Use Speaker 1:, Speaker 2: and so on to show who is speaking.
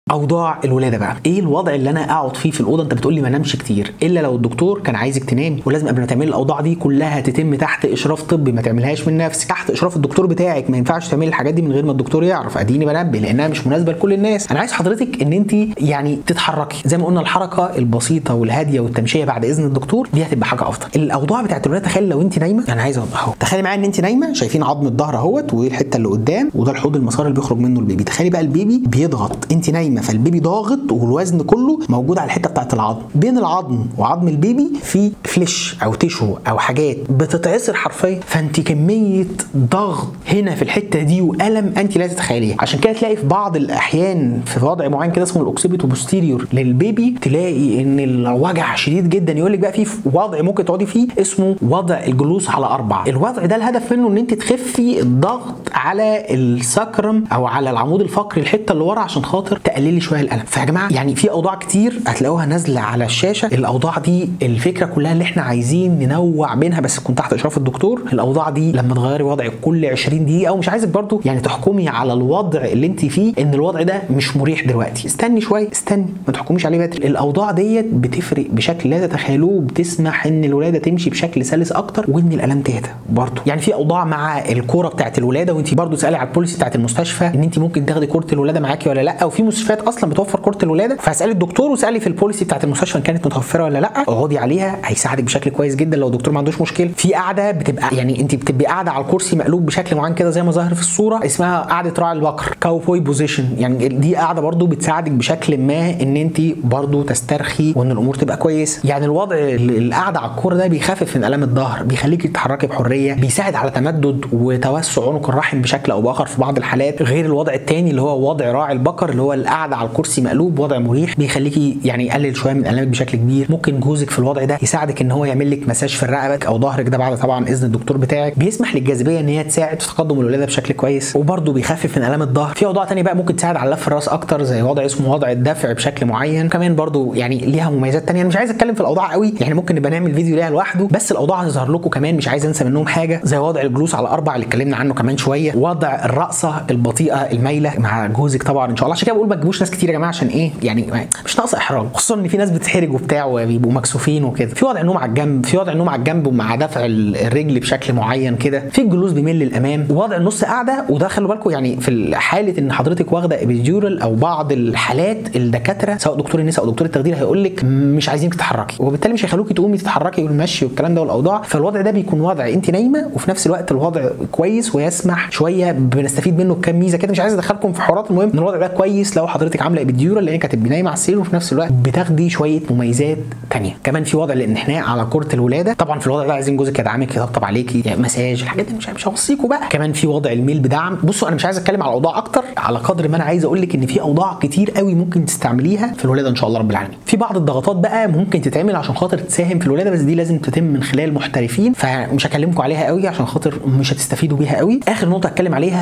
Speaker 1: اوضاع الولاده بقى ايه الوضع اللي انا اقعد فيه في الاوضه انت بتقول لي ما نامش كتير الا لو الدكتور كان عايزك تنامي ولازم قبل ما تعملي الاوضاع دي كلها تتم تحت اشراف طبي ما تعملهاش من نفسك تحت اشراف الدكتور بتاعك ما ينفعش تعملي الحاجات دي من غير ما الدكتور يعرف اديني بنبه لانها مش مناسبه لكل الناس انا عايز حضرتك ان انت يعني تتحركي زي ما قلنا الحركه البسيطه والهاديه والتمشيه بعد اذن الدكتور دي هتبقى حاجه افضل الاوضاع بتاعت الولاده تخيل لو انت نايمه انا عايز اهو تخيلي معايا ان انت نايمه شايفين عظم الظهر اهوت والحته اللي قدام وده الحوض المسار اللي بيخرج منه البيبي تخيلي بقى البيبي بيضغط انت نايمه فالبيبي ضاغط والوزن كله موجود على الحته بتاعت العظم بين العظم وعظم البيبي في فليش او تيشو او حاجات بتتعصر حرفيا فانت كميه ضغط هنا في الحته دي والم انت لا تتخيليها عشان كده تلاقي في بعض الاحيان في وضع معين كده اسمه الاوكسيبيتو بوستيريور للبيبي تلاقي ان الوجع شديد جدا يقول لك بقى في وضع ممكن تقعدي فيه اسمه وضع الجلوس على اربع الوضع ده الهدف منه ان انت تخفي الضغط على السكرم او على العمود الفقري الحته اللي ورا عشان خاطر تقللي شويه الالم فيا جماعه يعني في اوضاع كتير هتلاقوها نازله على الشاشه الاوضاع دي الفكره كلها اللي احنا عايزين ننوع بينها بس تكون تحت اشراف الدكتور الاوضاع دي لما تغيري وضعك كل 20 دقيقه او مش عايزك برضو يعني تحكمي على الوضع اللي انت فيه ان الوضع ده مش مريح دلوقتي استني شويه استني ما تحكميش عليه بدري الاوضاع ديت بتفرق بشكل لا تتخيلوه بتسمح ان الولاده تمشي بشكل سلس اكتر وان الالم تهدى برضو يعني في اوضاع مع الكوره بتاعت الولاده وانت برضو تسالي على البوليسي بتاعت المستشفى ان انت ممكن تاخدي كوره الولاده معاكي ولا لا وفي مستشفيات اصلا بتوفر كوره الولاده فاسالي الدكتور واسالي في البوليسي بتاعت المستشفى ان كانت متوفره ولا لا اقعدي عليها هيساعدك بشكل كويس جدا لو الدكتور ما عندوش مشكله في قاعده بتبقى يعني انت بتبقي قاعده على الكرسي مقلوب بشكل معين كده زي ما ظاهر في الصوره اسمها قاعده راعي البقر كاوبوي بوزيشن يعني دي قاعده برضو بتساعدك بشكل ما ان انت برضو تسترخي وان الامور تبقى كويس يعني الوضع القعده على الكوره ده بيخفف من الام الظهر بيخليكي تتحركي بحريه بيساعد على تمدد وتوسع عنق الرحم بشكل او باخر في بعض الحالات غير الوضع الثاني اللي هو وضع راعي البقر اللي هو القعده على الكرسي مقلوب وضع مريح بيخليكي يعني يقلل شويه من الامك بشكل كبير ممكن جوزك في الوضع ده يساعدك ان هو يعمل لك مساج في رقبتك او ظهرك ده بعد طبعا اذن الدكتور بتاعك بيسمح للجاذبيه ان هي تساعد في تقدم الولاده بشكل كويس وبرده بيخفف من الام الظهر في اوضاع ثانيه بقى ممكن تساعد على لف الراس اكتر زي وضع اسمه وضع الدفع بشكل معين كمان برده يعني ليها مميزات ثانيه انا مش عايز اتكلم في الاوضاع قوي يعني ممكن نبقى نعمل فيديو ليها لوحده بس الاوضاع هتظهر لكم كمان مش عايز انسى منهم حاجه زي وضع الجلوس على اربع اللي اتكلمنا عنه كمان شويه وضع الرقصه البطيئه المايله مع جوزك طبعا ان شاء الله عشان كده بقول ما تجيبوش ناس كتير يا جماعه عشان ايه يعني مش ناقصه احراج خصوصا ان في ناس بتحرج وبتاع وبيبقوا مكسوفين وكده في وضع النوم على الجنب في وضع النوم على الجنب ومع دفع الرجل بشكل معين كده في الجلوس بيميل للامام وضع النص قاعده وده خلوا بالكم يعني في حاله ان حضرتك واخده ابيديورال او بعض الحالات الدكاتره سواء دكتور النساء او دكتور التخدير هيقول لك مش عايزينك تتحركي وبالتالي مش هيخلوكي تقومي تتحركي والمشي والكلام ده والاوضاع فالوضع ده بيكون وضع انت نايمه وفي نفس الوقت الوضع كويس ويسمح شويه بنستفيد منه بكام ميزه كده مش عايز ادخلكم في حوارات المهم ان الوضع ده كويس لو حضرتك عامله ابيديورال لانك هتبقي نايمه على السرير وفي نفس الوقت بتاخدي شويه مميزات ثانيه كمان في وضع الانحناء على كره الولاده طبعا في الوضع ده عايزين جوزك يدعمك يطبطب عليكي يعني مساج الحاجات دي مش مش هوصيكوا بقى كمان في وضع الميل بدعم بصوا انا مش عايز اتكلم على اوضاع اكتر على قدر ما انا عايز اقول لك ان في اوضاع كتير قوي ممكن تستعمليها في الولاده ان شاء الله رب العالمين في بعض الضغطات بقى ممكن تتعمل عشان خاطر تساهم في الولاده بس دي لازم تتم من خلال محترفين فمش هكلمكم عليها قوي عشان خاطر مش هتستفيدوا بيها قوي اخر نقطه هتكلم عليها